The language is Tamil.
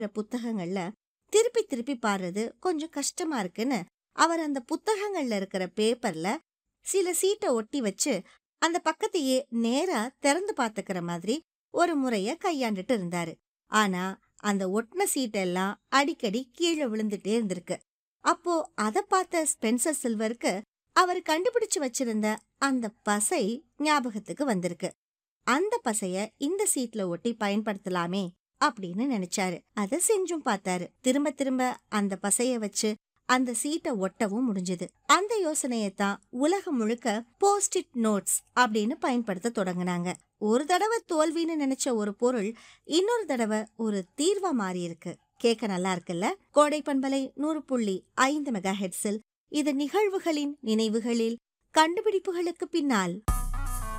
புத்தகங்கள்ல திருப்பி திருப்பி பாடுறது கொஞ்சம் கஷ்டமா இருக்குன்னு அவர் அந்த புத்தகங்கள்ல இருக்கிற பேப்பர்ல சில சீட்டை ஒட்டி வச்சு அந்த பக்கத்தையே நேரா திறந்து பார்த்துக்கிற மாதிரி ஒரு முறைய கையாண்டுட்டு இருந்தாரு ஆனா அந்த ஒட்டின சீட்டெல்லாம் அடிக்கடி கீழே விழுந்துட்டே இருந்திருக்கு அப்போ அத பார்த்த ஸ்பென்சர் சில்வருக்கு அவர் கண்டுபிடிச்சு வச்சிருந்த அந்த பசை ஞாபகத்துக்கு வந்திருக்கு அந்த பசைய இந்த சீட்ல ஒட்டி பயன்படுத்தலாமே அப்படின்னு நினைச்சாரு அத செஞ்சும் பார்த்தாரு திரும்ப திரும்ப அந்த பசைய வச்சு அந்த சீட்டை ஒட்டவும் முடிஞ்சது அந்த யோசனையை தான் உலகம் முழுக்க போஸ்டிட் நோட்ஸ் அப்படின்னு பயன்படுத்த தொடங்குனாங்க ஒரு தடவை தோல்வின்னு நினைச்ச ஒரு பொருள் இன்னொரு தடவை ஒரு தீர்வா மாறி இருக்கு கேட்க நல்லா இருக்குல்ல கோடை பண்பலை நூறு புள்ளி ஐந்து மெகா ஹெட்ஸில் இது நிகழ்வுகளின் நினைவுகளில் கண்டுபிடிப்புகளுக்கு பின்னால்